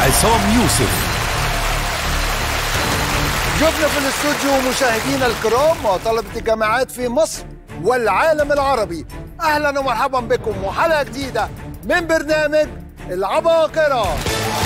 عصام يوسف جبنا في الاستوديو مشاهدينا الكرام وطلبة الجامعات في مصر والعالم العربي أهلا ومرحبا بكم وحلقة جديدة من برنامج العباقرة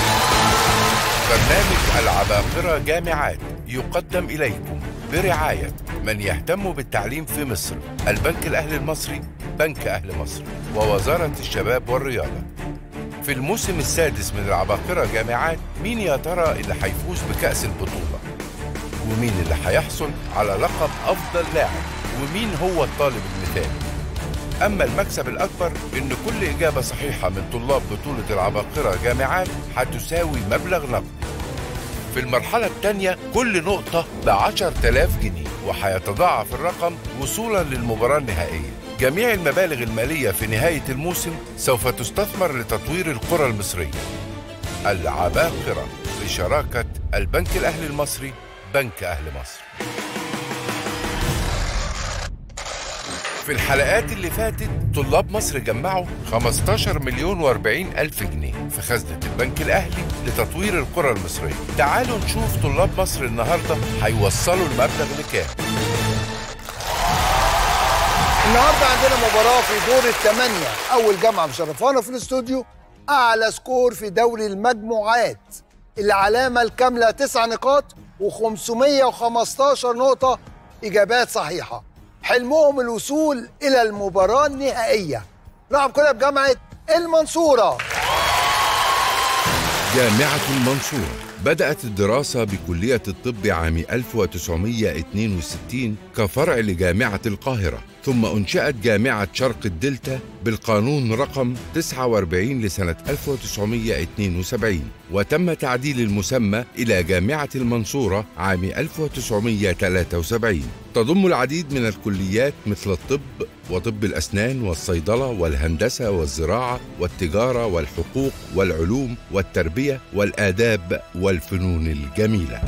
برنامج العباقرة جامعات يقدم إليكم برعاية من يهتم بالتعليم في مصر البنك الأهلي المصري بنك أهل مصر ووزارة الشباب والرياضة في الموسم السادس من العباقرة جامعات مين يا ترى اللي هيفوز بكأس البطولة ومين اللي هيحصل على لقب أفضل لاعب ومين هو الطالب المثالي أما المكسب الأكبر إن كل إجابة صحيحة من طلاب بطولة العباقرة جامعات هتساوي مبلغ نقد في المرحلة الثانية كل نقطة ب 10000 جنيه وهيتضاعف الرقم وصولا للمباراة النهائية جميع المبالغ المالية في نهاية الموسم سوف تستثمر لتطوير القرى المصرية العباقرة بشراكة البنك الأهلي المصري بنك أهل مصر في الحلقات اللي فاتت طلاب مصر جمعوا 15 مليون و40 ألف جنيه في خزنة البنك الأهلي لتطوير القرى المصرية تعالوا نشوف طلاب مصر النهاردة هيوصلوا المبلغ لكام النهاردة عندنا مباراة في دور الثمانية أول جامعة مشرفانا في الاستوديو أعلى سكور في دوري المجموعات العلامة الكاملة تسع نقاط و515 نقطة إجابات صحيحة حلمهم الوصول إلى المباراة النهائية نلعب كلها بجامعة المنصورة جامعة المنصورة بدأت الدراسة بكلية الطب عام 1962 كفرع لجامعة القاهرة ثم أنشأت جامعة شرق الدلتا بالقانون رقم 49 لسنة 1972 وتم تعديل المسمى إلى جامعة المنصورة عام 1973 تضم العديد من الكليات مثل الطب وطب الأسنان والصيدلة والهندسة والزراعة والتجارة والحقوق والعلوم والتربية والآداب والفنون الجميلة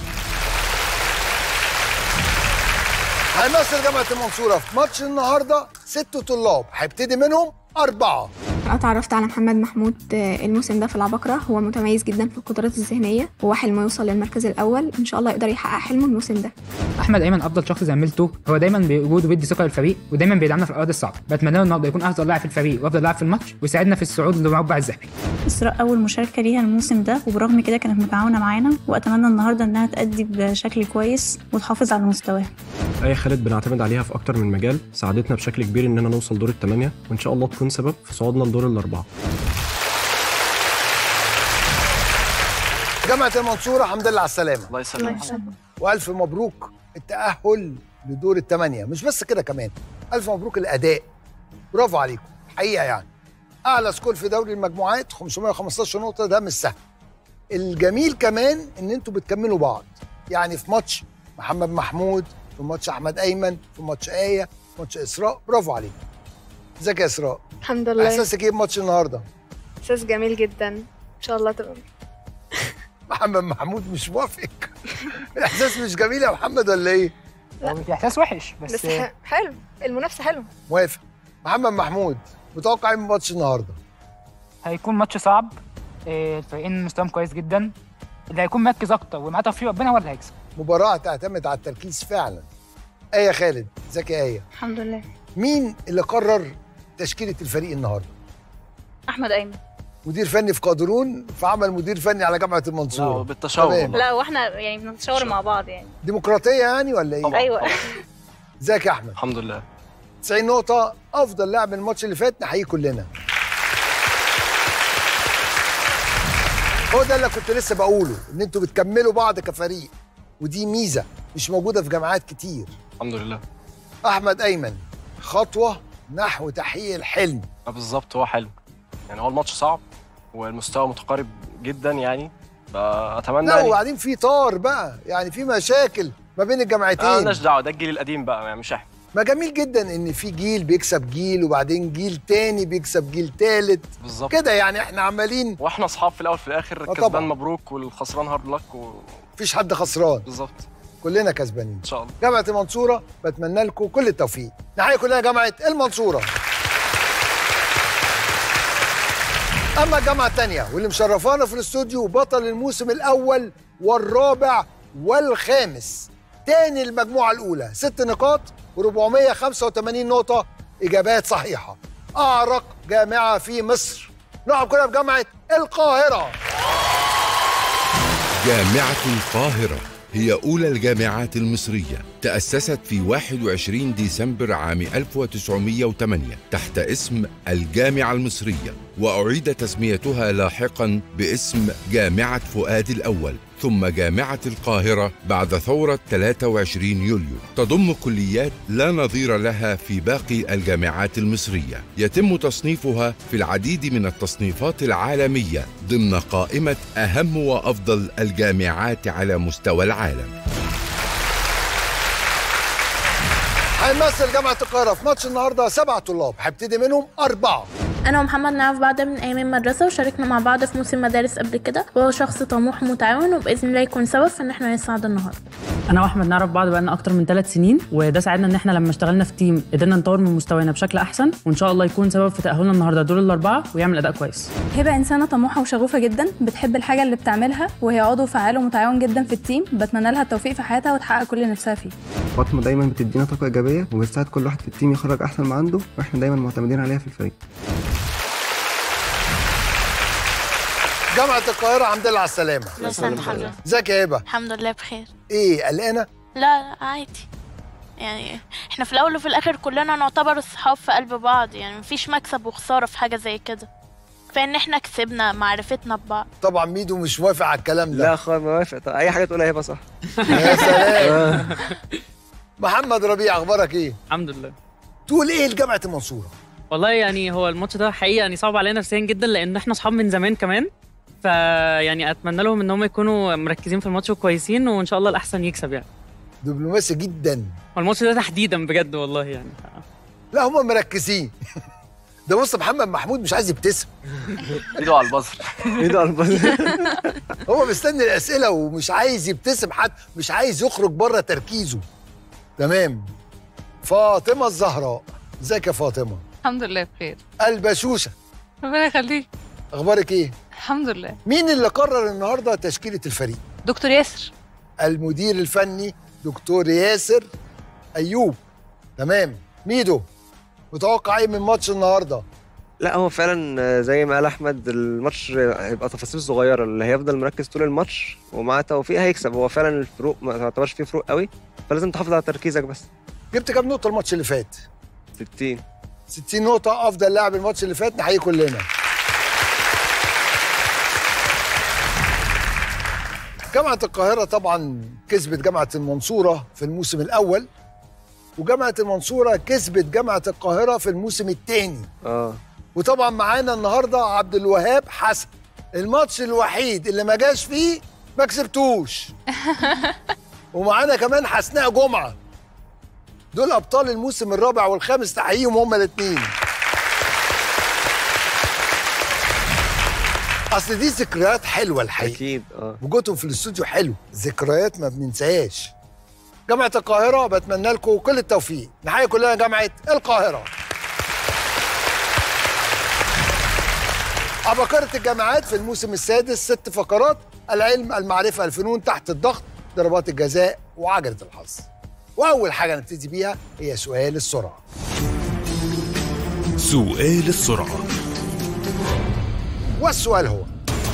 هيمثل جامعة المنصورة في ماتش النهاردة ست طلاب هيبتدي منهم أربعة اتعرفت على محمد محمود الموسم ده في العباقرة هو متميز جدا في القدرات الذهنية هو حلمه يوصل للمركز الأول إن شاء الله يقدر يحقق حلمه الموسم ده احمد ايمن افضل شخص زميلته هو دايما بوجوده بيدي ثقه للفريق ودايما بيدعمنا في الاوقات الصعبه بتمنى له النهارده يكون افضل لاعب في الفريق وافضل لاعب في الماتش ويساعدنا في الصعود للمربع الذهبي إسراء أول مشاركة ليها الموسم ده وبرغم كده كانت متعاونة معانا وأتمنى النهاردة إنها تأدي بشكل كويس وتحافظ على مستواها آية خالد بنعتمد عليها في أكتر من مجال ساعدتنا بشكل كبير إننا نوصل دور الثمانية وإن شاء الله تكون سبب في صعودنا لدور الأربعة جامعة المنصورة الحمد لله على السلامة الله يسلمك وألف مبروك التأهل لدور الثمانية مش بس كده كمان ألف مبروك الأداء برافو عليكم حقيقة يعني أعلى سكور في دوري المجموعات 515 نقطة ده مش سهل الجميل كمان إن أنتوا بتكملوا بعض يعني في ماتش محمد محمود في ماتش أحمد أيمن في ماتش آية في ماتش إسراء برافو عليكم ازيك يا إسراء الحمد لله إحساسك إيه بماتش النهاردة احساس جميل جدا ان شاء الله تبقى محمد محمود مش موافق الإحساس مش جميل يا محمد ولا إيه هو احساس وحش بس, بس ح- حلو المنافسه حلوه موافق محمد محمود متوقع ايه من ماتش النهارده هيكون ماتش صعب إيه، الفريقين مستواهم كويس جدا اللي هيكون مركز اكتر ومعاه توفيق ربنا هو اللي هيكسب مباراه تعتمد على التركيز فعلا ايه خالد ازيك يا ايه الحمد لله مين اللي قرر تشكيله الفريق النهارده أحمد أيمن مدير فني في قادرون فعمل مدير فني على جامعه المنصوره لا بالتشاور تمام. والله. لا واحنا يعني بنتشاور مع بعض يعني ديمقراطيه يعني ولا ايه طبعا أيوة. طبعا. ازيك يا احمد الحمد لله 90 نقطه افضل لاعب من الماتش اللي فات نحييه كلنا هو ده اللي كنت لسه بقوله ان انتوا بتكملوا بعض كفريق ودي ميزه مش موجوده في جامعات كتير الحمد لله احمد ايمن خطوه نحو تحقيق الحلم آه بالظبط هو حلو يعني هو الماتش صعب والمستوى متقارب جدا يعني فاتمنى لا يعني وبعدين في طار بقى يعني في مشاكل ما بين آه، الجامعتين مالناش دعوه ده الجيل القديم بقى يعني مش احنا ما جميل جدا ان في جيل بيكسب جيل وبعدين جيل تاني بيكسب جيل تالت بالظبط كده يعني احنا عمالين واحنا اصحاب في الاول في الاخر آه طبعا. الكسبان مبروك والخسران هارد لك و... مفيش حد خسران بالظبط كلنا كسبانين ان شاء الله جامعه المنصوره بتمنى لكم كل التوفيق نحيي كلنا جامعه المنصوره اما الجامعه الثانيه واللي مشرفانا في الاستوديو بطل الموسم الاول والرابع والخامس تاني المجموعه الاولى ست نقاط و485 نقطه اجابات صحيحه اعرق جامعه في مصر نلعب كلنا بجامعه القاهره جامعة القاهرة هي أولى الجامعات المصرية تأسست في 21 ديسمبر عام 1908 تحت اسم الجامعة المصرية وأعيد تسميتها لاحقا باسم جامعة فؤاد الأول ثم جامعة القاهرة بعد ثورة 23 يوليو تضم كليات لا نظير لها في باقي الجامعات المصرية يتم تصنيفها في العديد من التصنيفات العالمية ضمن قائمة أهم وأفضل الجامعات على مستوى العالم هيمثل جامعه القاهره في ماتش النهارده سبع طلاب هيبتدي منهم اربعه انا ومحمد نعرف بعض من ايام المدرسه وشاركنا مع بعض في موسم مدارس قبل كده وهو شخص طموح ومتعاون وباذن الله يكون سبب في ان احنا نصعد النهارده انا واحمد نعرف بعض بقالنا اكتر من ثلاث سنين وده ساعدنا ان احنا لما اشتغلنا في تيم قدرنا نطور من مستوانا بشكل احسن وان شاء الله يكون سبب في تاهلنا النهارده دور الاربعه ويعمل اداء كويس هبه انسانه طموحه وشغوفه جدا بتحب الحاجه اللي بتعملها وهي عضو فعال ومتعاون جدا في التيم بتمنى لها التوفيق في حياتها وتحقق كل اللي نفسها فيه فاطمه دايما بتدينا طاقه ايجابيه وبتساعد كل واحد في التيم يخرج احسن ما عنده واحنا دايما معتمدين عليها في الفريق جامعه القاهره الحمد لله على السلامه يسلم حضرتك ازيك يا هبه الحمد لله بخير ايه قلقانه لا لا عادي يعني احنا في الاول وفي الاخر كلنا نعتبر الصحاب في قلب بعض يعني مفيش مكسب وخساره في حاجه زي كده فان احنا كسبنا معرفتنا ببعض طبعا ميدو مش موافق على الكلام ده لا خالص موافق طب اي حاجه تقولها هبه صح يا سلام محمد ربيع اخبارك ايه الحمد لله تقول ايه لجامعه المنصوره والله يعني هو الماتش ده حقيقه يعني صعب علينا نفسيا جدا لان احنا اصحاب من زمان كمان فيعني اتمنى لهم ان هم يكونوا مركزين في الماتش وكويسين وان شاء الله الاحسن يكسب يعني دبلوماسي جدا والماتش ده تحديدا بجد والله يعني لا هم مركزين ده بص محمد محمود مش عايز يبتسم ايده على البصر ايده على البصر هو مستني الاسئله ومش عايز يبتسم حد مش عايز يخرج بره تركيزه تمام فاطمه الزهراء ازيك يا فاطمه الحمد لله بخير البشوشه ربنا يخليك اخبارك ايه الحمد لله مين اللي قرر النهارده تشكيله الفريق دكتور ياسر المدير الفني دكتور ياسر ايوب تمام ميدو متوقع ايه من ماتش النهارده لا هو فعلا زي ما قال احمد الماتش هيبقى تفاصيل صغيره اللي هيفضل مركز طول الماتش ومع توفيق هيكسب هو فعلا الفروق ما تعتبرش فيه فروق قوي فلازم تحافظ على تركيزك بس جبت كام نقطه الماتش اللي فات 60 60 نقطه افضل لاعب الماتش اللي فات نحيي كلنا جامعة القاهرة طبعا كسبت جامعة المنصورة في الموسم الأول وجامعة المنصورة كسبت جامعة القاهرة في الموسم الثاني اه وطبعا معانا النهارده عبد الوهاب حسن الماتش الوحيد اللي ما جاش فيه ما كسبتوش ومعانا كمان حسناء جمعة دول أبطال الموسم الرابع والخامس تحييهم هما الاثنين اصل دي ذكريات حلوه الحقيقه اكيد اه وجودهم في الاستوديو حلو ذكريات ما بننساهاش جامعه القاهره بتمنى لكم كل التوفيق نحيي كلنا جامعه القاهره عباقرة الجامعات في الموسم السادس ست فقرات العلم المعرفة الفنون تحت الضغط ضربات الجزاء وعجلة الحظ وأول حاجة نبتدي بيها هي سؤال السرعة سؤال السرعة والسؤال هو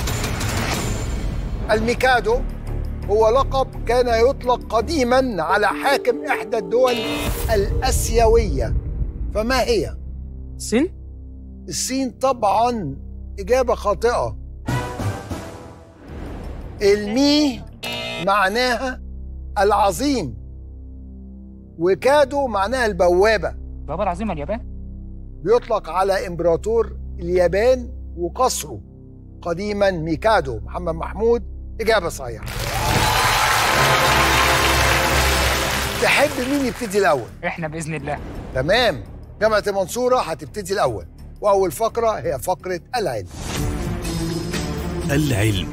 الميكادو هو لقب كان يطلق قديما على حاكم إحدى الدول الآسيوية فما هي؟ الصين؟ الصين طبعا إجابة خاطئة المي معناها العظيم وكادو معناها البوابة بابا العظيم اليابان بيطلق على إمبراطور اليابان وقصره قديما ميكادو محمد محمود إجابة صحيحة تحب مين يبتدي الأول؟ احنا باذن الله تمام جامعة المنصورة هتبتدي الأول وأول فقرة هي فقرة العلم العلم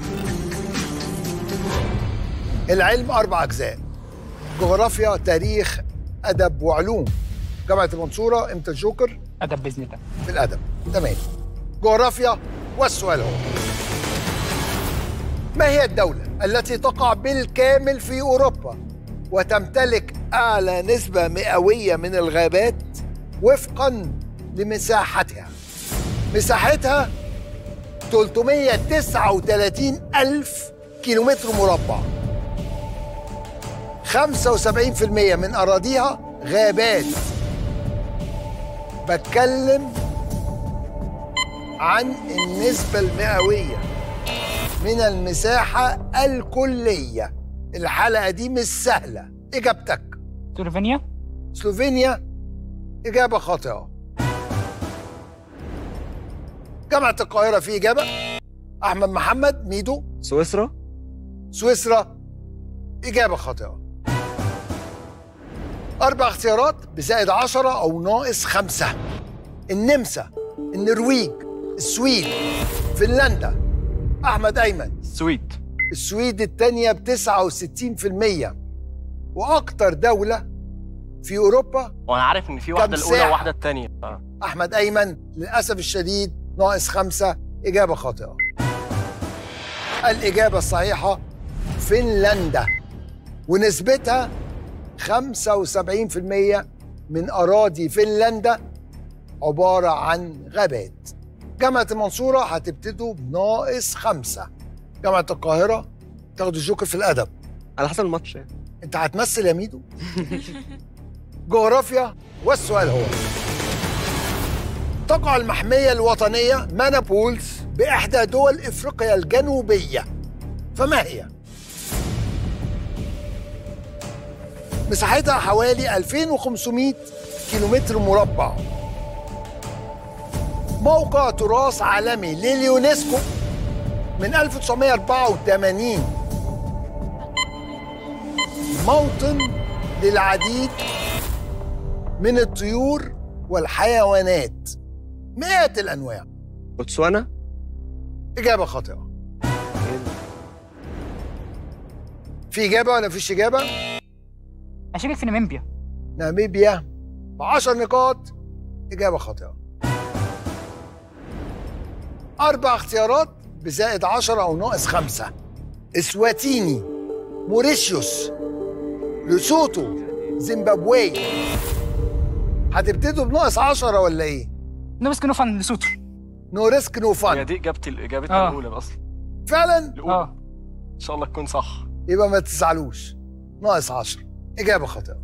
العلم أربع أجزاء جغرافيا تاريخ أدب وعلوم جامعة المنصورة إمتى الجوكر ادب باذن الله في الأدب تمام جغرافيا والسؤال هو ما هي الدولة التي تقع بالكامل في أوروبا وتمتلك أعلى نسبة مئوية من الغابات وفقا لمساحتها مساحتها 339 ألف كيلومتر مربع 75% من أراضيها غابات بتكلم عن النسبة المئوية من المساحة الكلية الحلقة دي مش سهلة إجابتك سلوفينيا سلوفينيا إجابة خاطئة جامعة القاهرة في إجابة أحمد محمد ميدو سويسرا سويسرا إجابة خاطئة أربع اختيارات بزائد عشرة أو ناقص خمسة النمسا النرويج السويد فنلندا أحمد أيمن السويد السويد التانية ب 69% وأكتر دولة في أوروبا وانا عارف ان في واحده الاولى كمساحة. وواحده الثانيه أحمد أيمن للأسف الشديد ناقص خمسة إجابة خاطئة الإجابة الصحيحة فنلندا ونسبتها 75% من أراضي فنلندا عبارة عن غابات جامعة المنصورة هتبتدوا بناقص خمسة جامعة القاهرة تاخدوا الجوكر في الأدب على حسب الماتش يعني أنت هتمثل يا ميدو جغرافيا والسؤال هو تقع المحمية الوطنية مانابولز بإحدى دول إفريقيا الجنوبية فما هي؟ مساحتها حوالي 2500 كيلومتر مربع موقع تراث عالمي لليونسكو من 1984 موطن للعديد من الطيور والحيوانات مئات الأنواع بوتسوانا إجابة خاطئة في إجابة ولا فيش إجابة؟ اشيلك في ناميبيا ناميبيا ب 10 نقاط إجابة خاطئة أربع اختيارات بزائد 10 أو ناقص خمسة إسواتيني موريشيوس لوسوتو زيمبابوي هتبتدوا بناقص 10 ولا إيه؟ نو ريسك نو فن لسوتو نو ريسك نو هي فن دي اجابتي اجابتنا آه. الاولى اصلا فعلا الاولى ان شاء الله تكون صح يبقى ما تزعلوش ناقص 10 إجابة خاطئة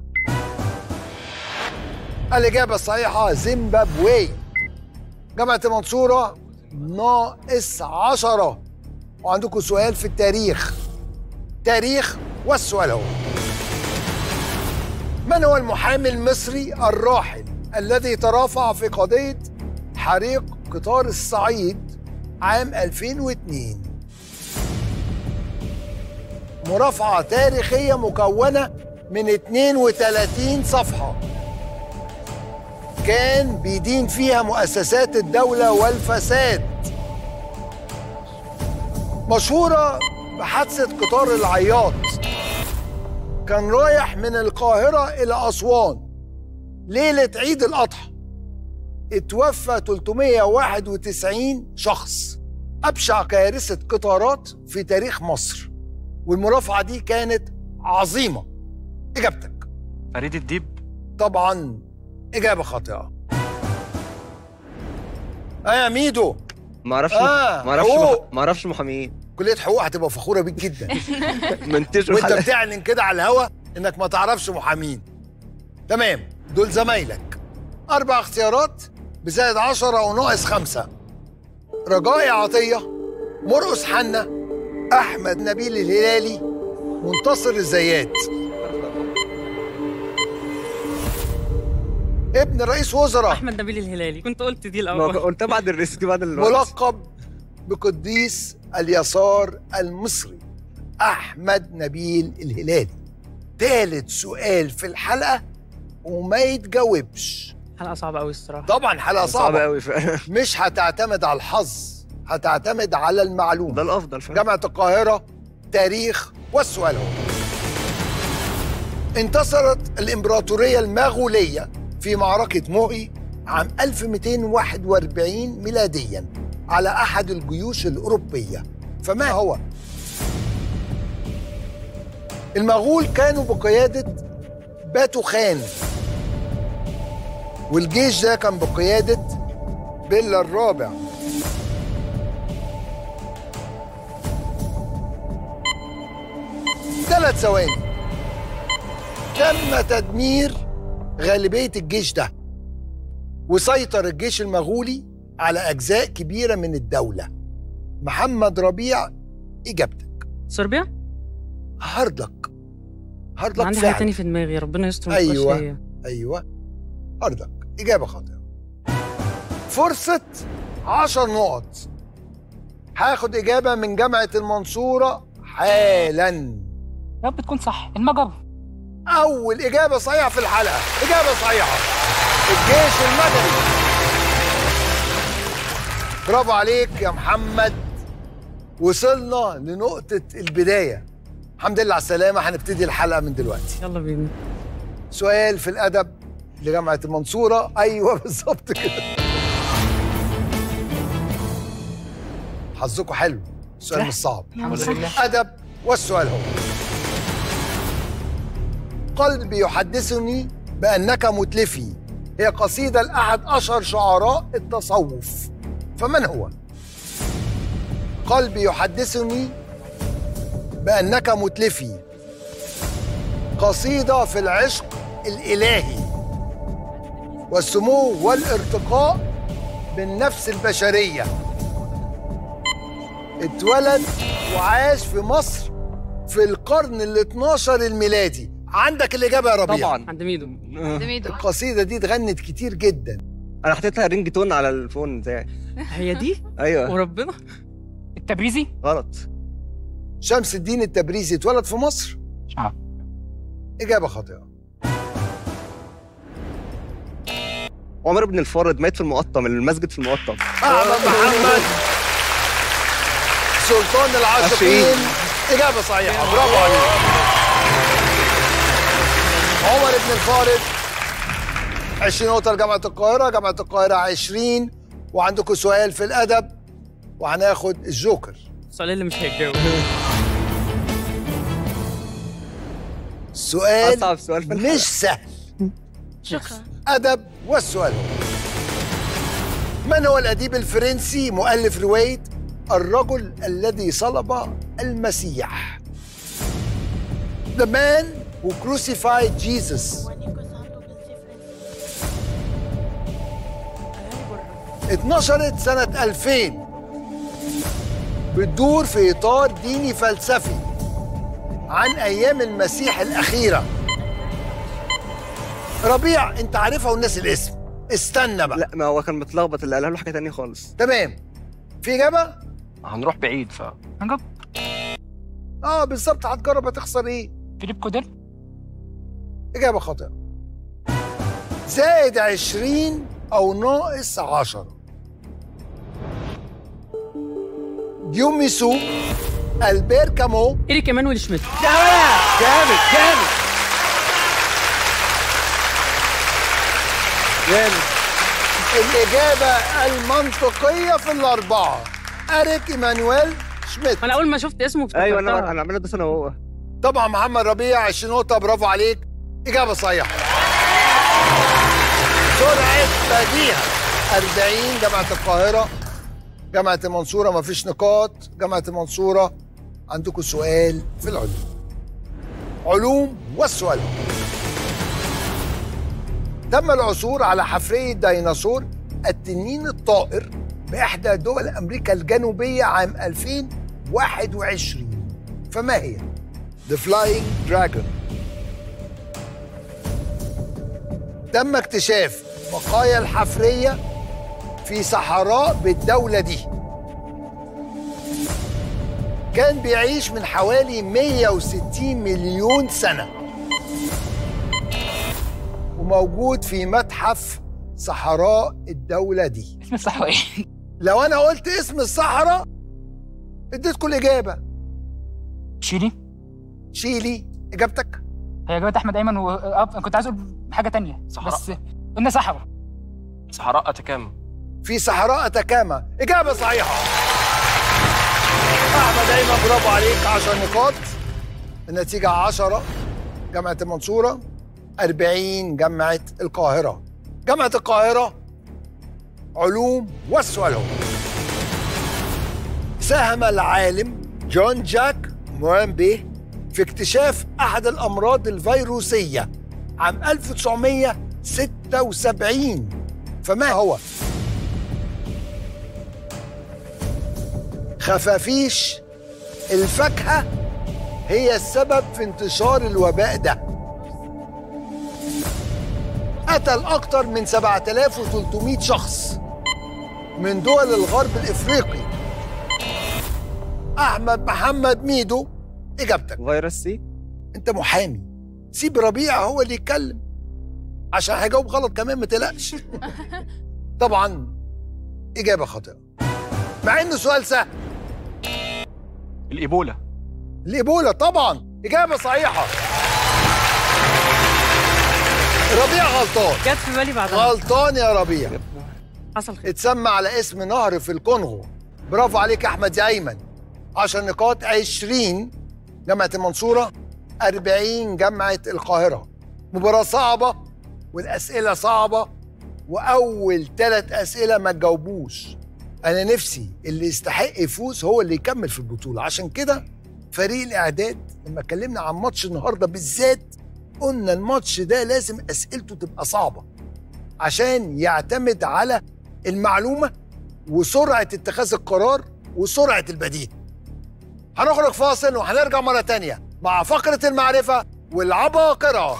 الإجابة الصحيحة زيمبابوي جامعة المنصورة ناقص 10 وعندكم سؤال في التاريخ تاريخ والسؤال هو من هو المحامي المصري الراحل الذي ترافع في قضية حريق قطار الصعيد عام 2002 مرافعة تاريخية مكونة من 32 صفحة كان بيدين فيها مؤسسات الدولة والفساد مشهورة بحادثة قطار العياط كان رايح من القاهرة إلى أسوان ليلة عيد الأضحى اتوفى 391 شخص أبشع كارثة قطارات في تاريخ مصر والمرافعة دي كانت عظيمة إجابتك فريد الديب طبعا إجابة خاطئة آه يا ميدو ما اعرفش آه، ما اعرفش حقوق. ما اعرفش محاميين كلية حقوق هتبقى فخورة بيك جدا منتجوا وانت الحلقة. بتعلن كده على الهوا انك ما تعرفش محامين تمام دول زمايلك اربع اختيارات بزائد عشرة او ناقص خمسة رجائي عطية مرقس حنا احمد نبيل الهلالي منتصر الزيات ابن رئيس وزراء احمد نبيل الهلالي كنت قلت دي ما الاول قلت بعد الريسك بعد الوقت ملقب بقديس اليسار المصري احمد نبيل الهلالي ثالث سؤال في الحلقه وما يتجاوبش حلقه صعبه قوي الصراحه طبعا حلقه صعب صعبه قوي فعلا مش هتعتمد على الحظ هتعتمد على المعلومه ده الافضل فعلا جامعه القاهره تاريخ والسؤال هو انتصرت الامبراطوريه المغوليه في معركه موئي عام 1241 ميلاديا على أحد الجيوش الأوروبية فما هو؟ المغول كانوا بقيادة باتو خان والجيش ده كان بقيادة بيلا الرابع ثلاث ثواني تم تدمير غالبية الجيش ده وسيطر الجيش المغولي على أجزاء كبيرة من الدولة محمد ربيع إجابتك صربيا هاردلك هاردلك عندي حاجه فعلا تاني في دماغي ربنا يستر ما تبقاش أيوة هي. أيوة هاردلك إجابة خاطئة فرصة عشر نقط هاخد إجابة من جامعة المنصورة حالا يا رب تكون صح المجر أول إجابة صحيحة في الحلقة إجابة صحيحة الجيش المدني برافو عليك يا محمد وصلنا لنقطة البداية الحمد لله على السلامة هنبتدي الحلقة من دلوقتي يلا بينا سؤال في الأدب لجامعة المنصورة أيوة بالظبط كده حظكم حلو السؤال مش صعب الحمد لله. أدب والسؤال هو قلبي يحدثني بأنك متلفي هي قصيدة لأحد أشهر شعراء التصوف فمن هو؟ قلبي يحدثني بأنك متلفي قصيدة في العشق الإلهي والسمو والارتقاء بالنفس البشرية اتولد وعاش في مصر في القرن ال 12 الميلادي عندك الإجابة يا ربيع طبعا عند ميدو القصيدة دي اتغنت كتير جدا انا حطيت لها رينج تون على الفون بتاعي هي دي ايوه وربنا التبريزي غلط شمس الدين التبريزي اتولد في مصر مش عارف إجابة خاطئة عمر بن الفارض مات في المقطم المسجد في المقطم أحمد محمد سلطان العاشقين إجابة صحيحة برافو عليك عمر بن الفارض 20 نقطة لجامعة القاهرة جامعة القاهرة 20 وعندكم سؤال في الأدب وهناخد الجوكر السؤال اللي مش هيتجاوب سؤال أصعب سؤال في مش سهل شكرا أدب والسؤال هو من هو الأديب الفرنسي مؤلف رواية الرجل الذي صلب المسيح The man who crucified Jesus اتنشرت سنة 2000 بتدور في إطار ديني فلسفي عن أيام المسيح الأخيرة ربيع أنت عارفها والناس الاسم استنى بقى لا ما هو كان متلخبط اللي قالها له حاجه تانية خالص تمام في إجابة؟ هنروح بعيد ف هنجرب اه بالظبط هتجرب هتخسر ايه؟ فيليب كوديل إجابة خاطئة زائد 20 أو ناقص 10 ديوميسو ألبير كامو إيريك إيمانويل شميت جامد جامد جامد الإجابة المنطقية في الأربعة أريك إيمانويل شميت أنا أول ما شفت اسمه ايوه انا افتكرتها. انا عمال ادوس انا وهو طبعا محمد ربيع 20 نقطة برافو عليك إجابة صحيحة سرعة بديهة 40 جامعة القاهرة جامعة المنصورة مفيش نقاط جامعة المنصورة عندكم سؤال في العلوم علوم والسؤال تم العثور على حفرية ديناصور التنين الطائر بإحدى دول أمريكا الجنوبية عام 2021 فما هي؟ The Flying Dragon تم اكتشاف بقايا الحفرية في صحراء بالدولة دي كان بيعيش من حوالي 160 مليون سنة وموجود في متحف صحراء الدولة دي اسم الصحراء ايه؟ لو أنا قلت اسم الصحراء اديتكم الإجابة تشيلي شيلي إجابتك هي اجابه احمد ايمن و... آه، كنت عايز اقول حاجه تانية صحراء. بس قلنا صحراء صحراء اتكام في صحراء أتاكاما إجابة صحيحة أحمد أيمن برافو عليك 10 نقاط النتيجة 10 جامعة المنصورة 40 جامعة القاهرة جامعة القاهرة علوم والسؤال هو ساهم العالم جون جاك موامبي في اكتشاف أحد الأمراض الفيروسية عام 1976 فما هو؟ خفافيش الفاكهة هي السبب في انتشار الوباء ده قتل أكثر من 7300 شخص من دول الغرب الإفريقي أحمد محمد ميدو إجابتك فيروس سي أنت محامي سيب ربيع هو اللي يتكلم عشان هيجاوب غلط كمان ما تقلقش طبعا إجابة خاطئة مع إنه سؤال سهل الايبولا الإيبولا طبعا إجابة صحيحة ربيع غلطان جت في بالي بعدها غلطان يا ربيع حصل خير اتسمى على اسم نهر في الكونغو برافو عليك يا احمد يا ايمن 10 نقاط 20 جامعه المنصوره 40 جامعه القاهره مباراه صعبه والاسئله صعبه واول ثلاث اسئله ما تجاوبوش انا نفسي اللي يستحق يفوز هو اللي يكمل في البطوله عشان كده فريق الاعداد لما اتكلمنا عن ماتش النهارده بالذات قلنا الماتش ده لازم اسئلته تبقى صعبه عشان يعتمد على المعلومه وسرعه اتخاذ القرار وسرعه البديهه. هنخرج فاصل وهنرجع مره تانية مع فقره المعرفه والعباقره.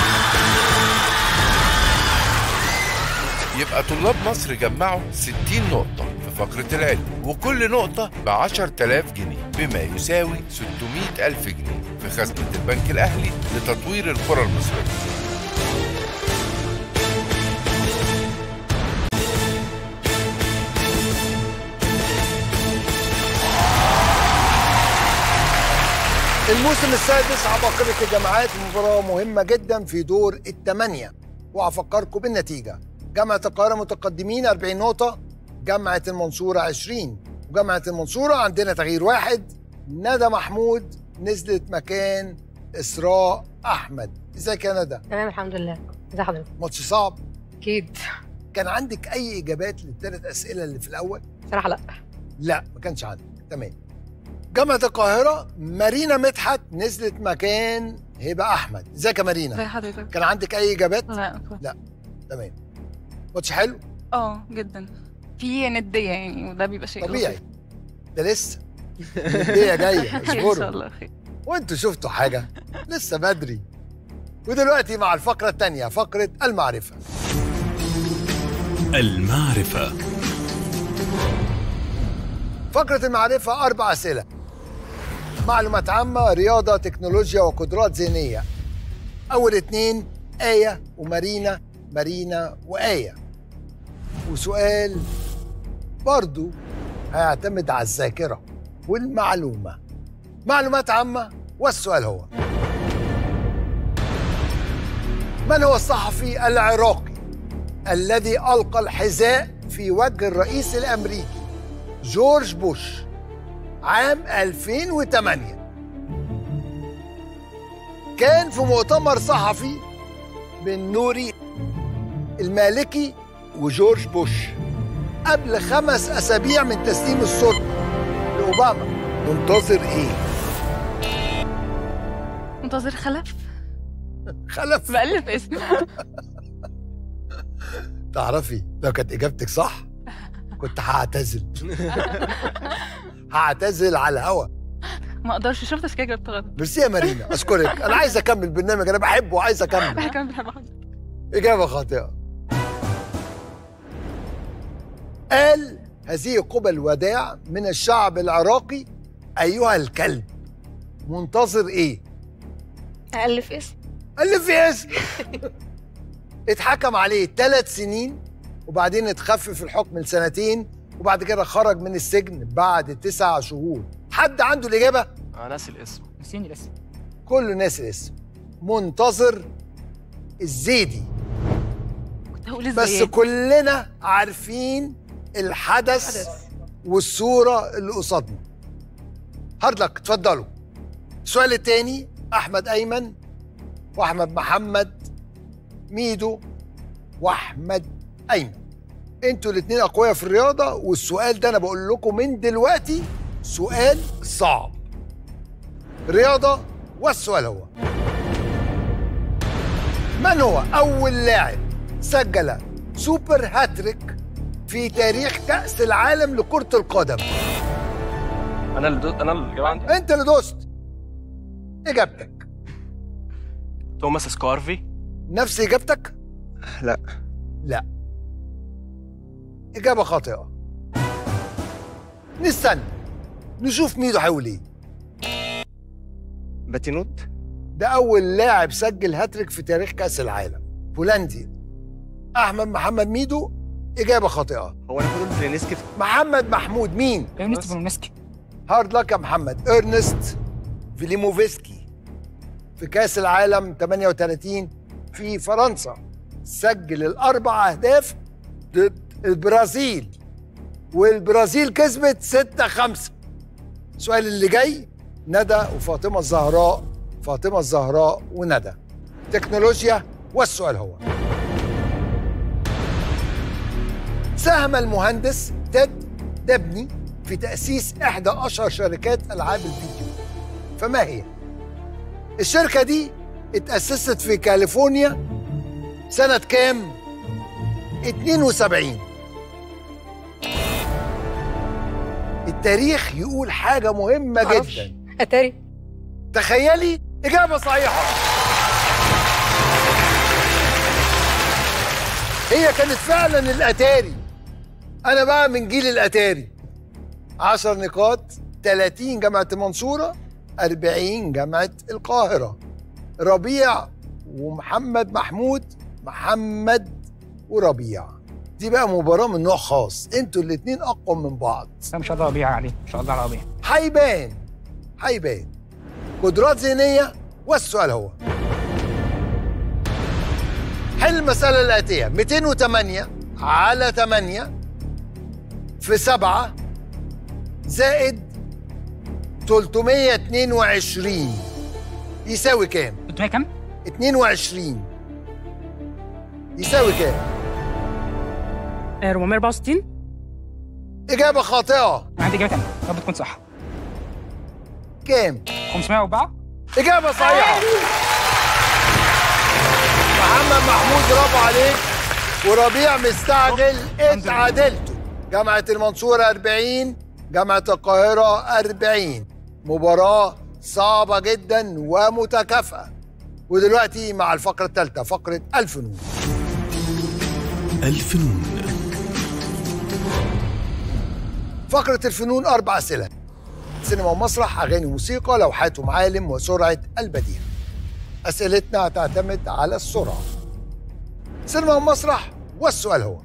يبقى طلاب مصر جمعوا 60 نقطة في فقرة العلم وكل نقطة ب 10000 جنيه بما يساوي 600 ألف جنيه في خزنة البنك الأهلي لتطوير القرى المصرية الموسم السادس عباقرة الجامعات مباراة مهمة جدا في دور الثمانية وهفكركم بالنتيجة جامعة القاهرة متقدمين 40 نقطة جامعة المنصورة 20 وجامعة المنصورة عندنا تغيير واحد ندى محمود نزلت مكان إسراء أحمد ازيك يا ندى؟ تمام الحمد لله ازي حضرتك ماتش صعب اكيد كان عندك أي إجابات للثلاث أسئلة اللي في الأول؟ صراحه لا لا ما كانش عندك تمام جامعة القاهرة مارينا مدحت نزلت مكان هبة أحمد ازيك يا مارينا؟ ازي حضرتك كان عندك أي إجابات؟ لا لا تمام ماتش حلو؟ اه جدا في نديه يعني وده بيبقى شيء طبيعي لطيف. ده لسه الندية جاية ان شاء اصبروا الله خير وانتوا شفتوا حاجة لسه بدري ودلوقتي مع الفقرة الثانية فقرة المعرفة المعرفة فقرة المعرفة أربع أسئلة معلومات عامة رياضة تكنولوجيا وقدرات ذهنية أول اتنين آية ومارينا مارينا وآية وسؤال برضو هيعتمد على الذاكرة والمعلومة معلومات عامة والسؤال هو من هو الصحفي العراقي الذي ألقى الحذاء في وجه الرئيس الأمريكي جورج بوش عام 2008 كان في مؤتمر صحفي بين نوري المالكي وجورج بوش قبل خمس أسابيع من تسليم السلطة لأوباما منتظر إيه؟ منتظر خلف خلف بألف اسم تعرفي لو كانت إجابتك صح كنت هعتزل هعتزل على الهوا ما اقدرش شفت عشان كده جبت غلط ميرسي يا مارينا اشكرك انا عايز اكمل البرنامج انا بحبه وعايز اكمل بحكم بحب حضرتك اجابه خاطئه قال هذه قبل الوداع من الشعب العراقي ايها الكلب منتظر ايه ألف اسم ألف في اسم اتحكم عليه ثلاث سنين وبعدين اتخفف الحكم لسنتين وبعد كده خرج من السجن بعد تسع شهور حد عنده الإجابة؟ انا ناسي الاسم نسيني الاسم كله ناس الاسم منتظر الزيدي كنت هقول بس ازاي كلنا عارفين الحدث والصورة اللي قصادنا هارد لك اتفضلوا السؤال التاني أحمد أيمن وأحمد محمد ميدو وأحمد أيمن انتوا الاتنين أقوياء في الرياضة والسؤال ده أنا بقول لكم من دلوقتي سؤال صعب رياضة والسؤال هو من هو أول لاعب سجل سوبر هاتريك في تاريخ كأس العالم لكرة القدم انا اللي دو... انا اللي جاوب عندي أنت اللي دوست إجابتك توماس سكارفي نفس إجابتك؟ لا لا إجابة خاطئة نستنى نشوف ميدو هيقول إيه باتينوت ده أول لاعب سجل هاتريك في تاريخ كأس العالم بولندي أحمد محمد ميدو إجابة خاطئة هو انا كنت زيلينسكي في محمد محمود مين؟ ارنست فيلونسكي هارد لك يا محمد ارنست فيليموفسكي في كاس العالم 38 في فرنسا سجل الاربع اهداف ضد البرازيل والبرازيل كسبت 6 5 السؤال اللي جاي ندى وفاطمه الزهراء فاطمه الزهراء وندى تكنولوجيا والسؤال هو ساهم المهندس تيد دبني في تأسيس إحدى أشهر شركات ألعاب الفيديو فما هي؟ الشركة دي اتأسست في كاليفورنيا سنة كام؟ 72 التاريخ يقول حاجة مهمة معرفش. جدا اتاري تخيلي إجابة صحيحة هي كانت فعلا الأتاري أنا بقى من جيل الأتاري 10 نقاط 30 جامعة المنصورة 40 جامعة القاهرة ربيع ومحمد محمود محمد وربيع دي بقى مباراة من نوع خاص انتوا الاتنين أقوى من بعض لا ما شاء الله ربيع عليه ما شاء الله على ربيع هيبان هيبان قدرات ذهنية والسؤال هو حل المسألة الآتية 208 على 8 في 7 زائد 322 يساوي كام؟ 300 كام؟ 22 يساوي كام؟ آه، 464 إجابة خاطئة عندي اجابه ثانيه يا رب تكون صح كام؟ 504 إجابة صحيحة محمد محمود برافو عليك وربيع مستعجل اتعادلتوا جامعة المنصورة 40 جامعة القاهرة 40 مباراة صعبة جدا ومتكافئة ودلوقتي مع الفقرة الثالثة فقرة ألف نور الفنون فقرة الفنون أربع أسئلة سينما ومسرح أغاني وموسيقى لوحات ومعالم وسرعة البديهة أسئلتنا هتعتمد على السرعة سينما ومسرح والسؤال هو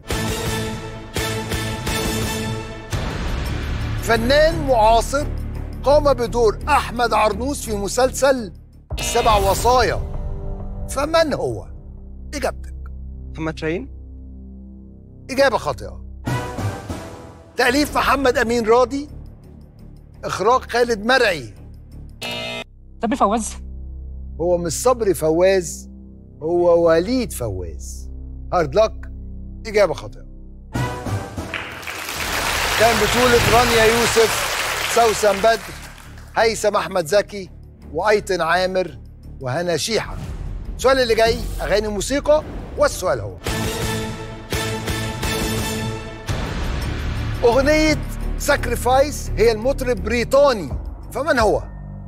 فنان معاصر قام بدور أحمد عرنوس في مسلسل السبع وصايا فمن هو؟ إجابتك محمد شاهين إجابة خاطئة تأليف محمد أمين راضي إخراج خالد مرعي صبري فواز هو مش صبري فواز هو وليد فواز هارد لك إجابة خاطئة كان بطولة رانيا يوسف سوسن بدر هيثم أحمد زكي وأيتن عامر وهنا شيحة السؤال اللي جاي أغاني موسيقى والسؤال هو أغنية ساكريفايس هي المطرب بريطاني فمن هو؟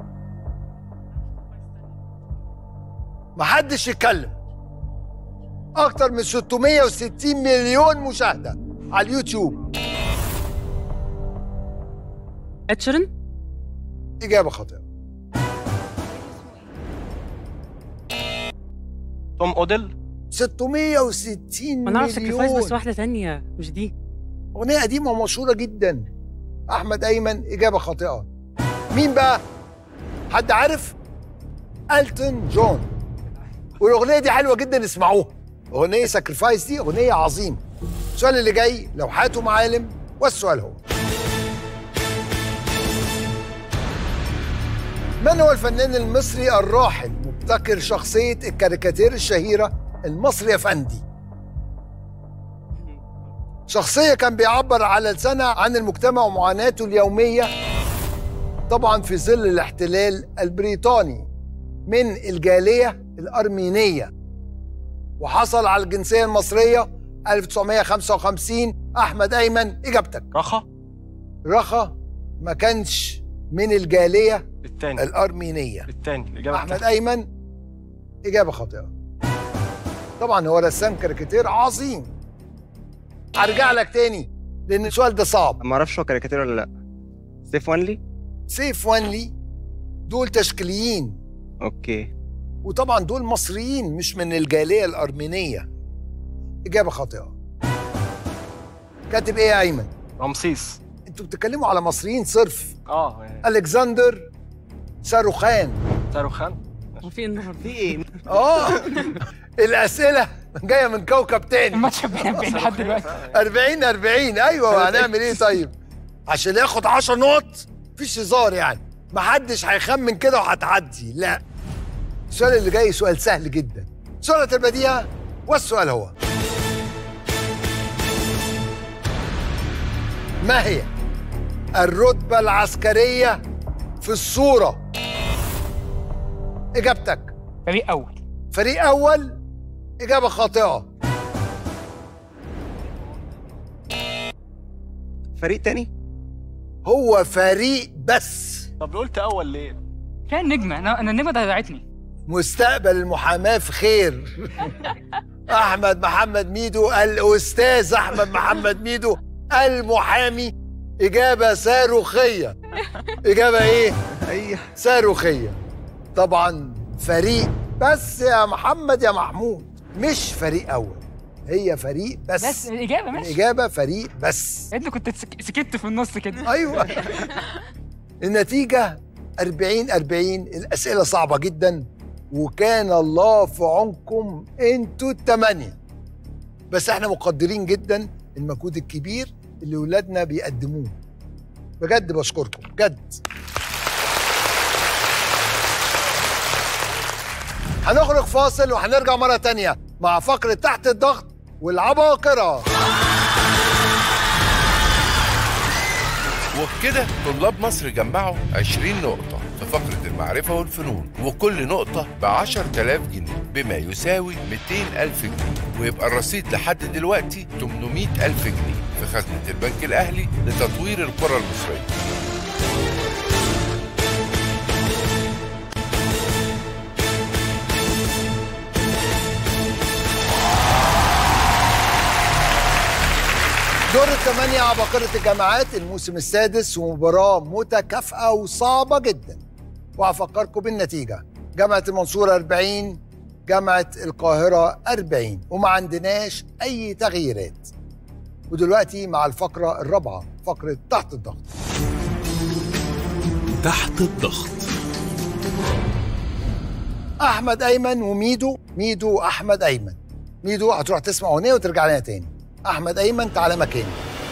محدش يتكلم أكتر من 660 مليون مشاهدة على اليوتيوب اتشرن إجابة خاطئة توم اوديل 660 انا اعرف ساكريفايس بس مليون واحده ثانيه مش دي أغنية قديمة ومشهورة جدا أحمد أيمن إجابة خاطئة مين بقى؟ حد عارف؟ ألتون جون والأغنية دي حلوة جدا اسمعوها أغنية ساكريفايس دي أغنية عظيمة السؤال اللي جاي لوحات ومعالم والسؤال هو من هو الفنان المصري الراحل مبتكر شخصية الكاريكاتير الشهيرة المصري أفندي شخصية كان بيعبر على لسانها عن المجتمع ومعاناته اليومية طبعا في ظل الاحتلال البريطاني من الجالية الأرمينية وحصل على الجنسية المصرية 1955 أحمد أيمن إجابتك رخا رخا ما كانش من الجالية التاني الأرمينية التاني الإجابة أحمد التانية. أيمن إجابة خاطئة طبعا هو رسام كاريكاتير عظيم هرجع لك تاني لأن السؤال ده صعب ما اعرفش هو كاريكاتير ولا لا سيف وانلي سيف وانلي دول تشكيليين اوكي وطبعا دول مصريين مش من الجالية الأرمينية إجابة خاطئة كاتب إيه يا أيمن؟ رمسيس أنتوا بتتكلموا على مصريين صرف اه يعني ألكسندر ساروخان شاروخان وفي النهارده في ايه؟ آه الأسئلة جاية من كوكب تاني الماتش 40 40 لحد دلوقتي 40 40 أيوه هنعمل إيه طيب؟ عشان ياخد 10 نقط مفيش هزار يعني محدش هيخمن كده وهتعدي لا السؤال اللي جاي سؤال سهل جدا سؤال البديهة والسؤال هو ما هي الرتبة العسكرية في الصورة إجابتك فريق اول فريق أول إجابة خاطئة فريق تاني هو فريق بس طب قلت اول ليه؟ كان نجمه انا انا النجمه ضيعتني مستقبل المحاماة في خير أحمد محمد ميدو الأستاذ أحمد محمد ميدو المحامي إجابة صاروخية إجابة إيه؟ اي صاروخية طبعا فريق بس يا محمد يا محمود مش فريق أول هي فريق بس بس الاجابه ماشي الإجابة فريق بس انت كنت سك- سكت في النص كده ايوه النتيجة 40 40 الأسئلة صعبة جدا وكان الله في عونكم انتوا التمانية بس احنا مقدرين جدا المجهود الكبير اللي ولادنا بيقدموه بجد بشكركم بجد هنخرج فاصل وهنرجع مرة تانية مع فقرة تحت الضغط والعباقرة وبكده طلاب مصر جمعوا 20 نقطة في فقرة المعرفة والفنون وكل نقطة ب 10000 جنيه بما يساوي 200000 جنيه ويبقى الرصيد لحد دلوقتي 800000 جنيه في خزنة البنك الأهلي لتطوير القرى المصرية دور الثمانية عباقرة الجامعات الموسم السادس ومباراة متكافئة وصعبة جدا وهفكركم بالنتيجة جامعة المنصورة 40 جامعة القاهرة 40 وما عندناش أي تغييرات ودلوقتي مع الفقرة الرابعة فقرة تحت الضغط تحت الضغط أحمد أيمن وميدو ميدو وأحمد أيمن ميدو هتروح تسمع أغنية وترجع لنا تاني أحمد أيمن تعالى مكاني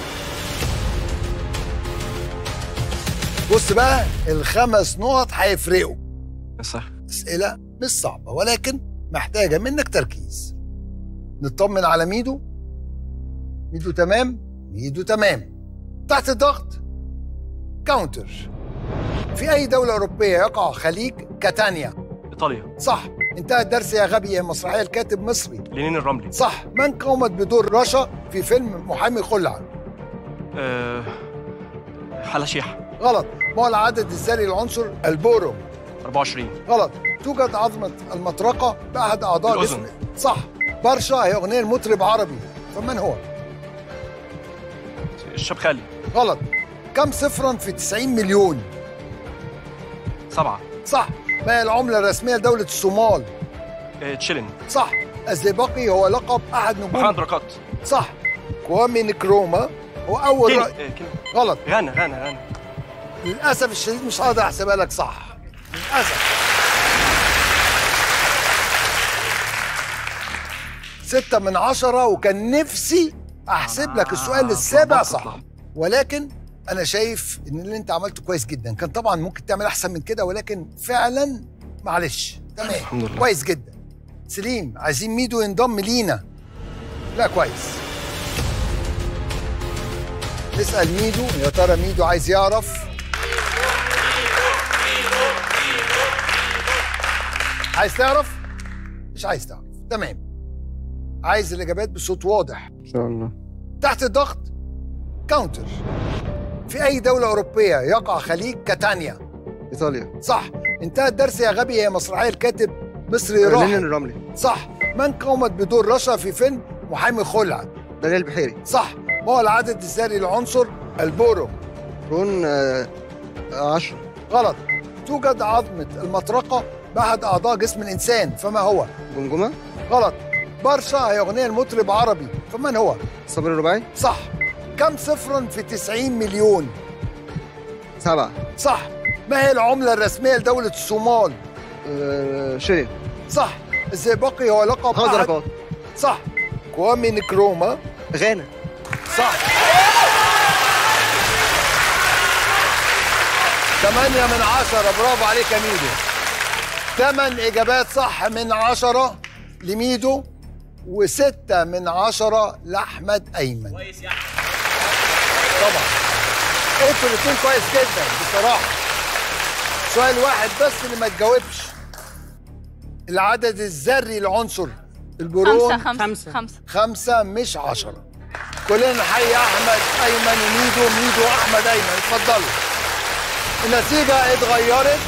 بص بقى الخمس نقط هيفرقوا صح أسئلة مش صعبة ولكن محتاجة منك تركيز نطمن على ميدو ميدو تمام ميدو تمام تحت الضغط كاونتر في أي دولة أوروبية يقع خليج كاتانيا ايطاليا صح انتهى الدرس يا غبي يا مسرحية الكاتب مصري لينين الرملي صح من قامت بدور رشا في فيلم محامي خلع آه... حلا شيحة غلط ما هو العدد الذري للعنصر البورو 24 غلط توجد عظمة المطرقة بأحد أعضاء الأذن. جسم صح برشا هي أغنية المطرب عربي فمن هو؟ الشبخالي غلط كم صفرا في 90 مليون؟ سبعة صح ما هي العملة الرسمية لدولة الصومال؟ آه... تشيلن صح الزئبقي هو لقب أحد نجوم محمد بركات صح كوامي نكروما هو أول كيني رأي آه... كيني غلط غانا غانا غانا للأسف الشديد مش هقدر أحسبها لك صح للأسف ستة من عشرة وكان نفسي احسب لك السؤال السابع صح ولكن انا شايف ان اللي انت عملته كويس جدا كان طبعا ممكن تعمل احسن من كده ولكن فعلا معلش تمام الحمد لله. كويس جدا سليم عايزين ميدو ينضم لينا لا كويس نسال ميدو يا ترى ميدو عايز يعرف عايز تعرف مش عايز تعرف تمام عايز الاجابات بصوت واضح ان شاء الله تحت الضغط كاونتر في اي دوله اوروبيه يقع خليج كاتانيا ايطاليا صح انتهى الدرس يا غبي هي مسرحيه الكاتب مصري لينين راحل الرملي صح من قامت بدور رشا في فيلم محامي خلع دليل البحيري صح ما هو العدد الذري للعنصر البورو رون آه، عشرة غلط توجد عظمة المطرقة بأحد أعضاء جسم الإنسان فما هو؟ جمجمة غلط برشا هي أغنية المطرب عربي فمن هو؟ الصبر الرباعي صح كم صفر في 90 مليون؟ سبعة صح ما هي العملة الرسمية لدولة الصومال؟ آه، شيء صح الزئبقي هو لقب خمس أحد- درجات صح كوامي نكروما غانا صح ثمانية من عشرة برافو عليك يا ميدو ثمان إجابات صح من عشرة لميدو وستة من عشرة لأحمد أيمن كويس يا طبعا انتوا الاثنين كويس جدا بصراحة سؤال واحد بس اللي ما تجاوبش العدد الذري لعنصر البرون خمسة خمسة خمسة خمسة مش عشرة كلنا نحيي أحمد أيمن وميدو ميدو وأحمد أيمن اتفضلوا النتيجة اتغيرت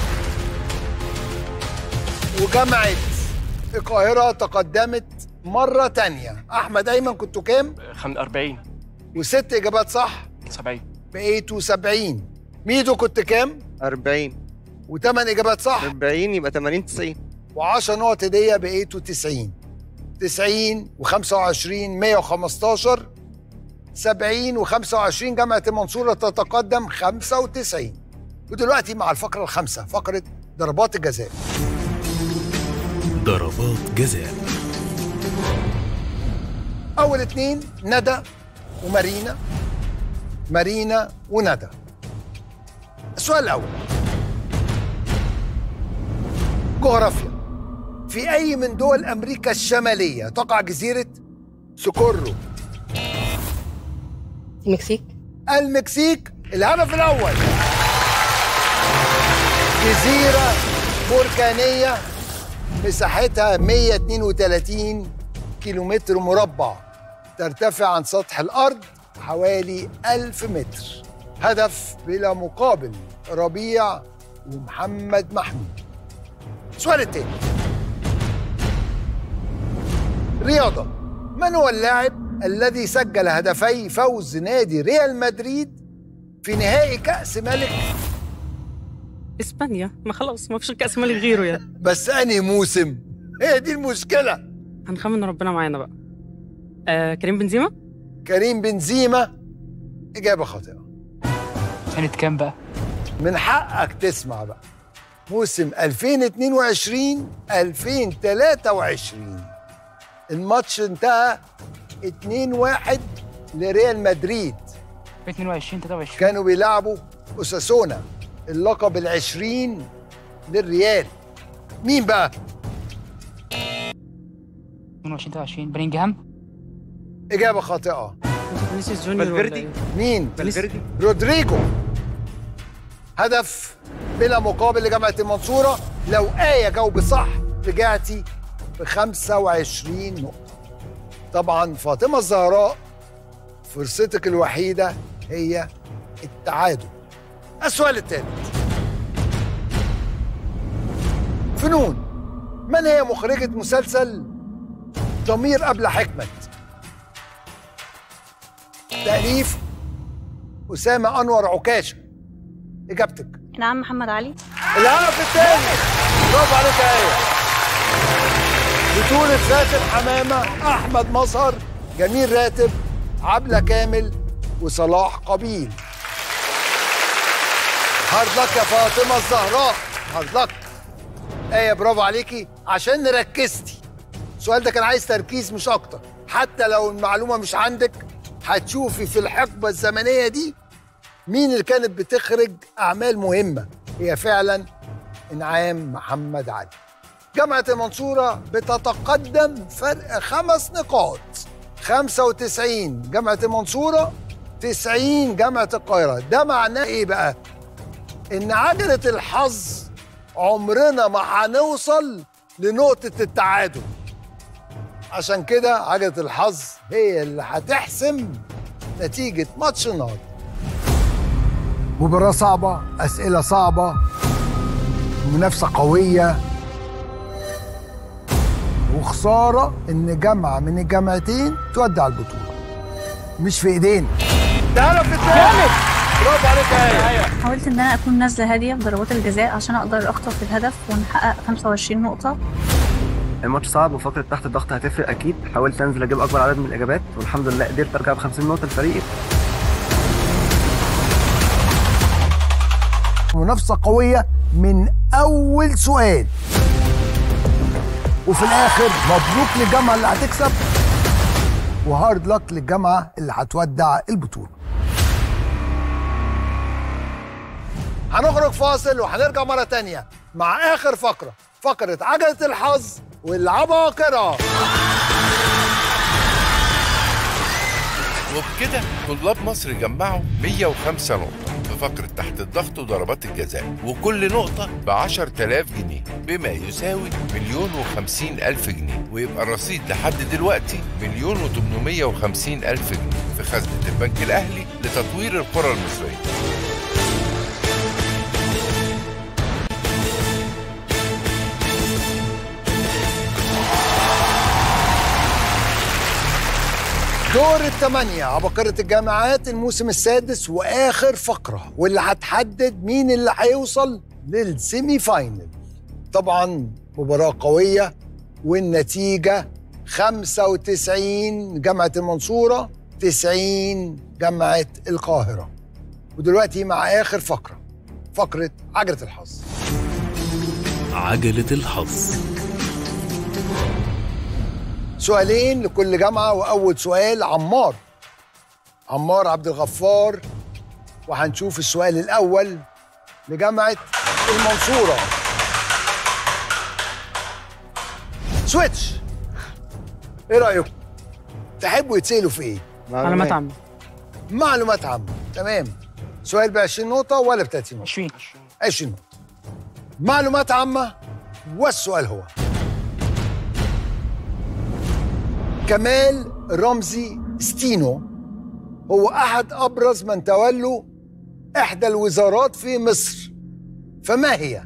وجامعة القاهرة تقدمت مرة تانية أحمد أيمن كنتوا كام؟ خم- 40 وست إجابات صح 70 بقيتوا 70 ميدو كنت كام؟ 40 وثمان إجابات صح 40 يبقى 80 90 و10 نقط هدية بقيتوا 90 90 و25 115 70 و25 جامعة المنصورة تتقدم 95 ودلوقتي مع الفقرة الخامسة فقرة ضربات الجزاء ضربات جزاء أول اتنين ندى ومارينا مارينا وندى السؤال الأول جغرافيا في أي من دول أمريكا الشمالية تقع جزيرة سوكورو المكسيك المكسيك الهدف الأول جزيرة بركانية مساحتها 132 كيلومتر مربع ترتفع عن سطح الأرض حوالي 1000 متر هدف بلا مقابل ربيع ومحمد محمود السؤال التاني رياضة من هو اللاعب الذي سجل هدفي فوز نادي ريال مدريد في نهائي كأس ملك اسبانيا ما خلاص ما فيش كاس ملك غيره يعني بس أنهي موسم هي دي المشكلة هنخمن ربنا معانا بقى آه كريم بنزيما كريم بنزيما إجابة خاطئة سنة كام بقى؟ من حقك تسمع بقى موسم 2022 2023 الماتش انتهى 2-1 لريال مدريد 22 23 كانوا بيلعبوا أساسونا اللقب العشرين للريال مين بقى؟ 22 23 بلينجهام إجابة خاطئة فينيسيوس جونيور ولا إيه؟ مين؟ فالفيردي. رودريجو هدف بلا مقابل لجامعة المنصورة لو آية جاوب صح رجعتي ب 25 نقطة طبعا فاطمة الزهراء فرصتك الوحيدة هي التعادل السؤال الثالث فنون من هي مخرجة مسلسل ضمير قبل حكمة تأليف أسامة أنور عكاشة إجابتك نعم محمد علي الهدف الثاني برافو عليك يا ايه بطولة فاتن حمامة أحمد مظهر جميل راتب عبلة كامل وصلاح قبيل هارد لك يا فاطمة الزهراء هارد لك ايه برافو عليكي عشان ركزتي السؤال ده كان عايز تركيز مش أكتر حتى لو المعلومه مش عندك هتشوفي في الحقبه الزمنيه دي مين اللي كانت بتخرج اعمال مهمه هي فعلا انعام محمد علي جامعه المنصوره بتتقدم فرق خمس نقاط 95 جامعه المنصوره 90 جامعه القاهره ده معناه ايه بقى ان عجله الحظ عمرنا ما هنوصل لنقطه التعادل عشان كده عجله الحظ هي اللي هتحسم نتيجه ماتش النهارده مباراة صعبة أسئلة صعبة منافسة قوية وخسارة إن جامعة من الجامعتين تودع البطولة مش في إيدينا ده هدف الثالث برافو عليك يا آية حاولت ان انا اكون نازله هاديه في ضربات الجزاء عشان اقدر اخطف الهدف ونحقق 25 نقطه الماتش صعب وفقرة تحت الضغط هتفرق اكيد حاولت انزل اجيب اكبر عدد من الاجابات والحمد لله قدرت ارجع ب 50 نقطه لفريقي منافسة قوية من أول سؤال وفي الآخر مبروك للجامعة اللي هتكسب وهارد لك للجامعة اللي هتودع البطولة هنخرج فاصل وهنرجع مرة تانية مع آخر فقرة فقرة عجلة الحظ والعباقرة وبكده طلاب مصر جمعوا 105 نقطة في فقرة تحت الضغط وضربات الجزاء وكل نقطة ب 10000 جنيه بما يساوي مليون وخمسين ألف جنيه ويبقى الرصيد لحد دلوقتي مليون وتمنمية وخمسين ألف جنيه في خزنة البنك الأهلي لتطوير القرى المصرية دور الثمانية عباقرة الجامعات الموسم السادس وآخر فقرة واللي هتحدد مين اللي هيوصل للسيمي فاينل طبعا مباراة قوية والنتيجة 95 جامعة المنصورة 90 جامعة القاهرة ودلوقتي مع آخر فقرة فقرة عجلة الحظ عجلة الحظ سؤالين لكل جامعة وأول سؤال عمار عمار عبد الغفار وهنشوف السؤال الأول لجامعة المنصورة سويتش إيه رأيكم؟ تحبوا يتسألوا في إيه؟ معلومات عامة معلومات عامة تمام سؤال ب 20 نقطة ولا ب 30 نقطة؟ 20 20 نقطة معلومات عامة والسؤال هو كمال رمزي ستينو هو أحد أبرز من تولوا إحدى الوزارات في مصر فما هي؟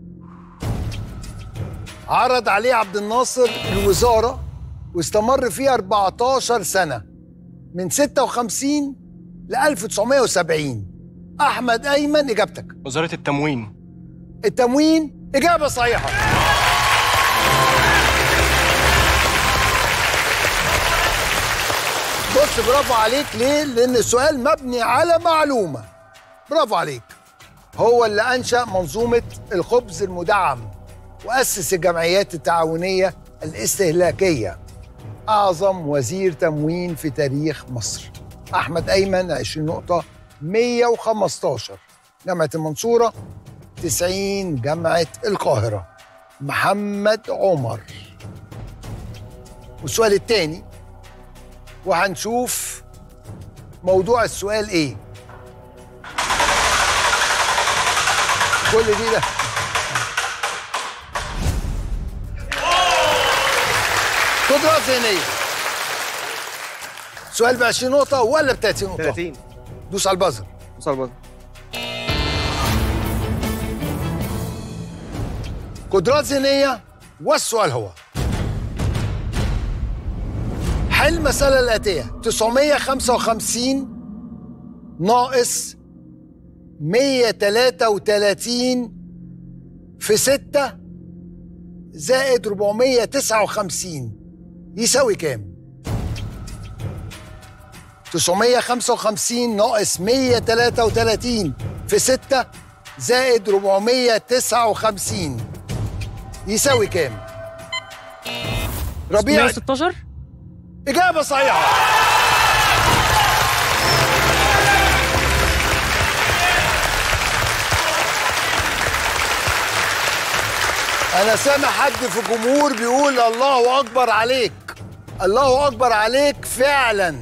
عرض عليه عبد الناصر الوزارة واستمر فيها 14 سنة من 56 ل 1970 أحمد أيمن إجابتك وزارة التموين التموين إجابة صحيحة بص برافو عليك ليه؟ لأن السؤال مبني على معلومة برافو عليك هو اللي أنشأ منظومة الخبز المدعم وأسس الجمعيات التعاونية الاستهلاكية أعظم وزير تموين في تاريخ مصر أحمد أيمن 20 نقطة 115 جامعة المنصورة 90 جامعة القاهرة محمد عمر والسؤال الثاني وهنشوف موضوع السؤال ايه كل دي ده قدرات ذهنية سؤال ب 20 نقطة ولا ب 30 نقطة؟ 30 دوس على البازر دوس على البازر قدرات ذهنية والسؤال هو حل المسألة الآتية 955 ناقص 133 في 6 زائد 459 يساوي كام؟ 955 ناقص 133 في 6 زائد 459 يساوي كام؟ ربيع 616 إجابة صحيحة أنا سامع حد في الجمهور بيقول الله أكبر عليك الله أكبر عليك فعلا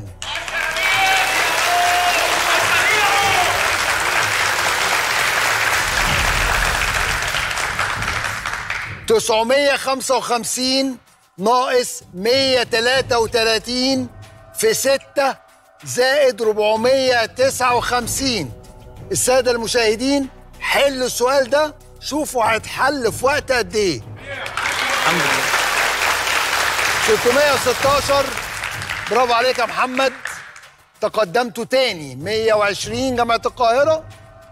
تسعمية خمسة وخمسين ناقص مية تلاتة وتلاتين في ستة زائد ربعمية تسعة وخمسين السادة المشاهدين حلوا السؤال ده شوفوا هيتحل في وقت قد ايه الحمد لله 616 برافو عليك يا محمد تقدمتوا تاني 120 جامعة القاهرة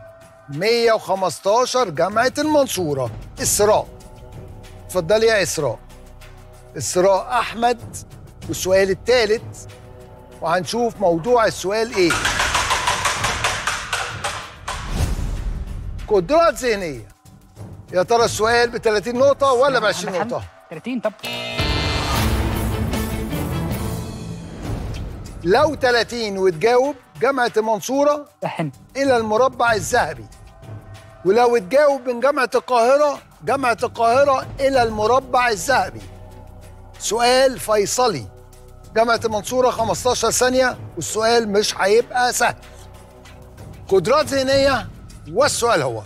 115 جامعة المنصورة إسراء اتفضلي يا إسراء إسراء أحمد والسؤال الثالث وهنشوف موضوع السؤال إيه قدرات ذهنية يا ترى السؤال ب 30 نقطة ولا ب 20 نقطة؟ 30 طب لو 30 وتجاوب جامعة المنصورة إلى المربع الذهبي ولو تجاوب من جامعة القاهرة جامعة القاهرة إلى المربع الذهبي سؤال فيصلي جامعة المنصورة 15 ثانية والسؤال مش هيبقى سهل قدرات ذهنية والسؤال هو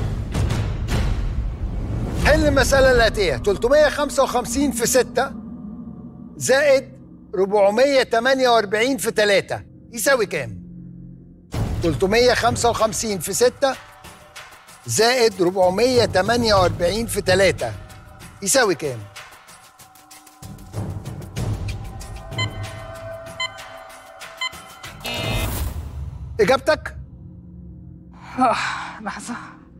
حل المسألة الآتية 355 في 6 زائد 448 في 3 يساوي كام؟ 355 في 6 زائد 448 في 3 يساوي كام؟ إجابتك؟ آه، لحظة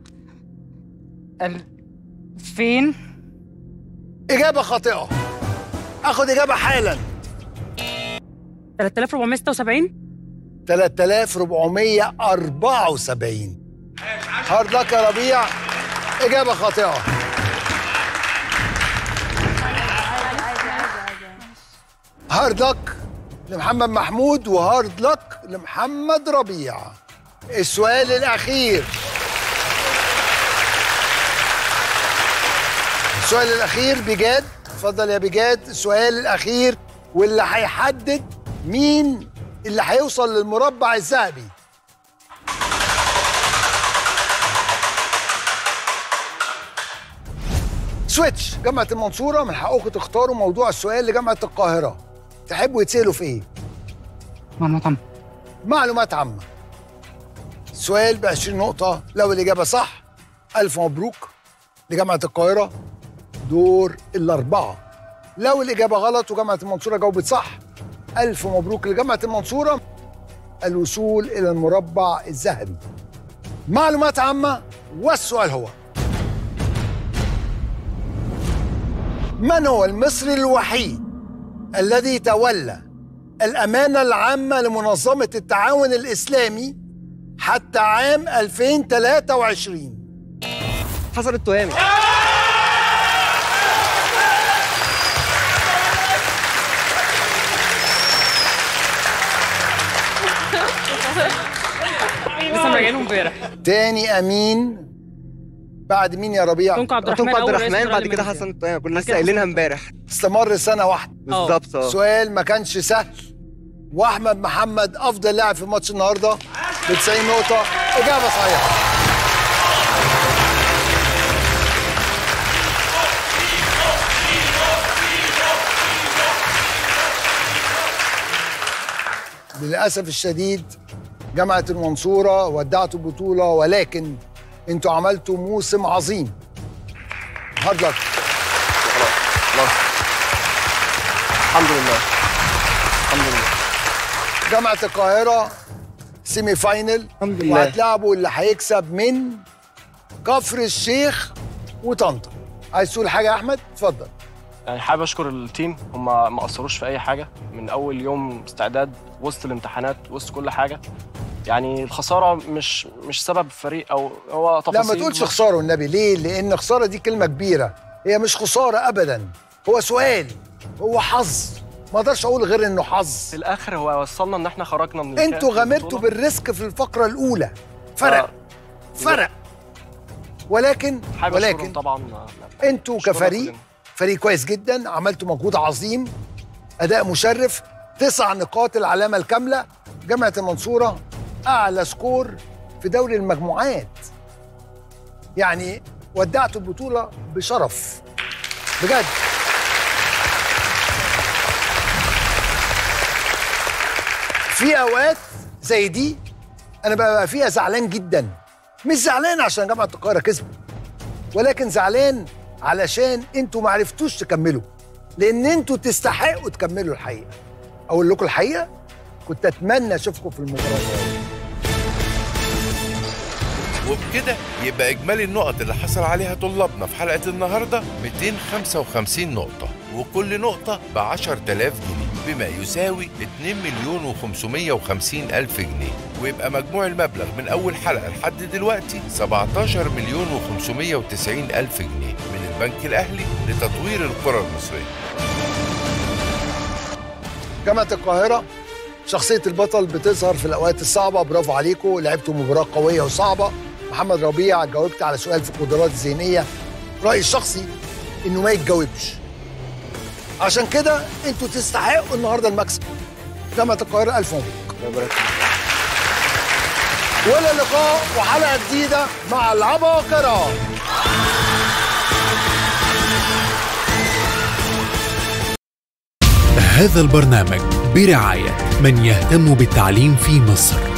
ال... فين؟ إجابة خاطئة آخد إجابة حالا 3476 3474 هارد لك يا ربيع إجابة خاطئة هارد لك لمحمد محمود وهارد لك لمحمد ربيع السؤال الأخير السؤال الأخير بجاد اتفضل يا بجاد السؤال الأخير واللي هيحدد مين اللي هيوصل للمربع الذهبي سويتش جامعة المنصورة من حقكم تختاروا موضوع السؤال لجامعة القاهرة تحبوا يتسألوا في ايه؟ معلومات عامة معلومات عامة السؤال ب 20 نقطة لو الإجابة صح ألف مبروك لجامعة القاهرة دور الأربعة لو الإجابة غلط وجامعة المنصورة جاوبت صح ألف مبروك لجامعة المنصورة الوصول إلى المربع الذهبي معلومات عامة والسؤال هو من هو المصري الوحيد الذي تولى الأمانة العامة لمنظمة التعاون الإسلامي حتى عام 2023 حسن التهامي لسه مراجعينه امبارح تاني أمين بعد مين يا ربيع؟ تونكو عبد الرحمن عبد أول رئيس الرحمن بعد وزراء كده لماليزيا. حسن التهامي كنا بعد لسه كده قايلينها حسن- امبارح استمر سنة واحدة بالظبط اه سؤال ما كانش سهل واحمد محمد افضل لاعب في ماتش النهارده ب 90 نقطه اجابه صحيحه للاسف الشديد جامعه المنصوره ودعتوا البطوله ولكن انتوا عملتوا موسم عظيم هارد لك خلاص الحمد لله الحمد لله جامعة القاهرة سيمي فاينل الحمد لله. وهتلعبوا اللي هيكسب من كفر الشيخ وطنطا عايز تقول حاجة يا أحمد؟ اتفضل يعني حابب اشكر التيم هم ما قصروش في اي حاجه من اول يوم استعداد وسط الامتحانات وسط كل حاجه يعني الخساره مش مش سبب فريق او هو لا تفاصيل ما تقولش خسارة والنبي ليه؟ لأن خسارة دي كلمة كبيرة هي مش خسارة أبدا هو سؤال هو حظ ما اقدرش اقول غير انه حظ في الاخر هو وصلنا ان احنا خرجنا من الكاس انتوا غامرتوا والبطولة. بالريسك في الفقره الاولى فرق فرق ولكن حابب ولكن ولكن طبعا انتوا أشكرك كفريق كلنا. فريق كويس جدا عملتوا مجهود عظيم اداء مشرف تسع نقاط العلامه الكامله جامعه المنصوره اعلى سكور في دوري المجموعات يعني ودعتوا البطوله بشرف بجد في اوقات زي دي انا ببقى فيها زعلان جدا مش زعلان عشان جامعه القاهره كسبت ولكن زعلان علشان انتوا ما عرفتوش تكملوا لان انتوا تستحقوا تكملوا الحقيقه اقول لكم الحقيقه كنت اتمنى اشوفكم في المباراه الجايه وبكده يبقى إجمالي النقط اللي حصل عليها طلابنا في حلقة النهاردة 255 نقطة وكل نقطة ب 10000 جنيه بما يساوي 2 مليون و550 ألف جنيه ويبقى مجموع المبلغ من أول حلقة لحد دلوقتي 17 مليون و590 ألف جنيه من البنك الأهلي لتطوير القرى المصرية جامعه القاهره شخصيه البطل بتظهر في الاوقات الصعبه برافو عليكم لعبتوا مباراه قويه وصعبه محمد ربيع جاوبت على سؤال في القدرات الذهنيه رايي الشخصي انه ما يتجاوبش عشان كده انتوا تستحقوا النهارده المكسب جامعه القاهره الف مبروك ولا لقاء وحلقه جديده مع العباقره هذا البرنامج برعاية من يهتم بالتعليم في مصر